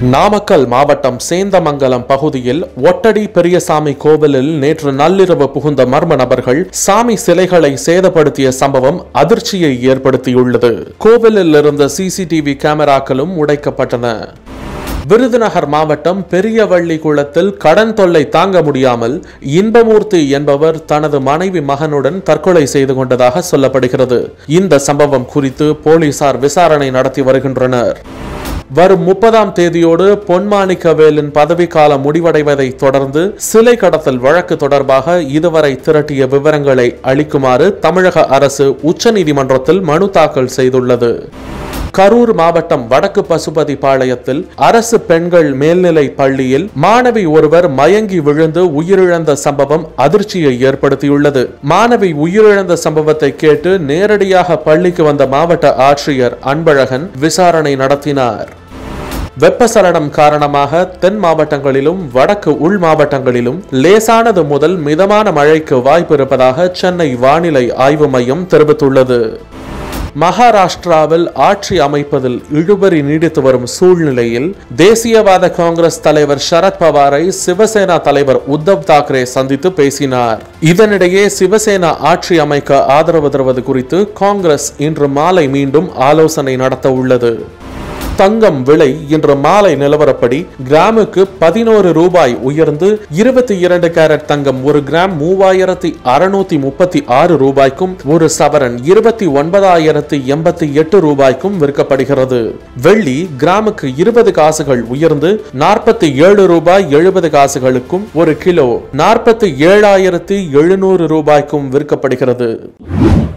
நாமக்கல் மாவட்டம் சேந்தமங்கலம் பகுதியில் ஒட்டடி பெரியசாமி கோவிலில் நேற்று நள்ளிரவு புகுந்த மர்ம நபர்கள் சாமி சிலைகளை சேதப்படுத்திய சம்பவம் அதிர்ச்சியை ஏற்படுத்தியுள்ளது கோவிலில் இருந்த சிசிடிவி கேமராக்களும் உடைக்கப்பட்டன விருதுநகர் மாவட்டம் பெரியவள்ளி குளத்தில் கடன் தொல்லை தாங்க முடியாமல் இன்பமூர்த்தி என்பவர் தனது மனைவி மகனுடன் தற்கொலை செய்து கொண்டதாக சொல்லப்படுகிறது இந்த சம்பவம் குறித்து போலீசார் விசாரணை நடத்தி வருகின்றனர் வரும் முப்பதாம் தேதியோடு பொன்மாணிக்கவேலின் பதவிக்காலம் முடிவடைவதை தொடர்ந்து சிலை கடத்தல் வழக்கு தொடர்பாக இதுவரை திரட்டிய விவரங்களை அளிக்குமாறு தமிழக அரசு உச்சநீதிமன்றத்தில் மனு தாக்கல் செய்துள்ளது கரூர் மாவட்டம் வடக்கு பசுபதி பாளையத்தில் அரசு பெண்கள் மேல்நிலை பள்ளியில் மாணவி ஒருவர் மயங்கி விழுந்து உயிரிழந்த சம்பவம் அதிர்ச்சியை ஏற்படுத்தியுள்ளது மாணவி உயிரிழந்த சம்பவத்தை கேட்டு நேரடியாக பள்ளிக்கு வந்த மாவட்ட ஆட்சியர் அன்பழகன் விசாரணை நடத்தினார் வெப்பசலனம் காரணமாக தென் மாவட்டங்களிலும் வடக்கு உள் மாவட்டங்களிலும் லேசானது முதல் மிதமான மழைக்கு வாய்ப்பு இருப்பதாக சென்னை வானிலை ஆய்வு மையம் தெரிவித்துள்ளது மகாராஷ்டிராவில் ஆட்சி அமைப்பதில் இழுபறி நீடித்து வரும் சூழ்நிலையில் தேசியவாத காங்கிரஸ் தலைவர் சரத் பவாரை சிவசேனா தலைவர் உத்தவ் தாக்கரே சந்தித்து பேசினார் இதனிடையே சிவசேனா ஆட்சி அமைக்க ஆதரவு தருவது குறித்து காங்கிரஸ் இன்று மாலை மீண்டும் ஆலோசனை நடத்த உள்ளது தங்கம் விலை இன்று மாலை நிலவரப்படி கிராமுக்கு பதினோரு ரூபாய் உயர்ந்து இருபத்தி இரண்டு கேரட் தங்கம் ஒரு கிராம் மூவாயிரத்தி அறுநூத்தி முப்பத்தி ஆறு ரூபாய்க்கும் ஒரு சவரன் இருபத்தி ஒன்பதாயிரத்தி எண்பத்தி எட்டு ரூபாய்க்கும் விற்கப்படுகிறது வெள்ளி கிராமுக்கு இருபது காசுகள் உயர்ந்து நாற்பத்தி ஏழு ரூபாய் எழுபது காசுகளுக்கும் ஒரு கிலோ நாற்பத்தி ஏழாயிரத்தி எழுநூறு ரூபாய்க்கும் விற்கப்படுகிறது